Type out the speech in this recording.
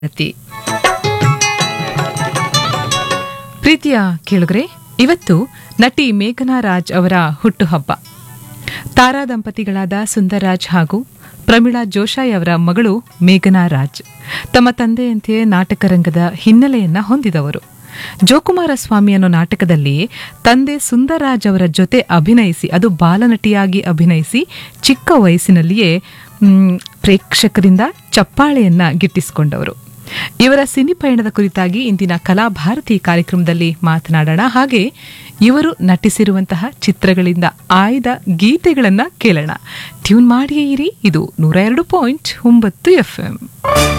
ಪ್ರತಿ ಪ್ರೀತಿಯ ಕೇಳುಗರೆ ಇವತ್ತು ನಟಿ ಮೇಘನಾ ರಾಜ್ ಅವರ ಹುಟ್ಟುಹಬ್ಬ ತಾರಾ ದಂಪತಿಗಳಾದ ಸುಂದರ್ರಾಜ್ ಹಾಗೂ ಪ್ರಮೀಳಾ ಜೋಶಾಯ್ ಅವರ ಮಗಳು ಮೇಘನಾ ರಾಜ್ ತಮ್ಮ ತಂದೆಯಂತೆಯೇ ನಾಟಕ ರಂಗದ ಹಿನ್ನೆಲೆಯನ್ನ ಹೊಂದಿದವರು ಜೋಕುಮಾರ ಸ್ವಾಮಿ ಅನ್ನೋ ನಾಟಕದಲ್ಲಿ ತಂದೆ ಸುಂದರ್ರಾಜ್ ಅವರ ಜೊತೆ ಅಭಿನಯಿಸಿ ಅದು ಬಾಲನಟಿಯಾಗಿ ಅಭಿನಯಿಸಿ ಚಿಕ್ಕ ವಯಸ್ಸಿನಲ್ಲಿಯೇ ಮ್, ಪ್ರೇಕ್ಷಕರಿಂದ ಚಪ್ಪಾಳೆಯನ್ನ ಗಿಟ್ಟಿಸಿಕೊಂಡವರು ಇವರ ಸಿನಿ ಪಯಣದ ಕುರಿತಾಗಿ ಇಂದಿನ ಕಲಾಭಾರತಿ ಕಾರ್ಯಕ್ರಮದಲ್ಲಿ ಮಾತನಾಡೋಣ ಹಾಗೆ ಇವರು ನಟಿಸಿರುವಂತಹ ಚಿತ್ರಗಳಿಂದ ಆಯ್ದ ಗೀತೆಗಳನ್ನ ಕೇಳೋಣ ಟ್ಯೂನ್ ಮಾಡಿಯೇ ಇರಿ ಇದು ನೂರ ಎರಡು ಪಾಯಿಂಟ್ ಒಂಬತ್ತು ಎಫ್ಎಂ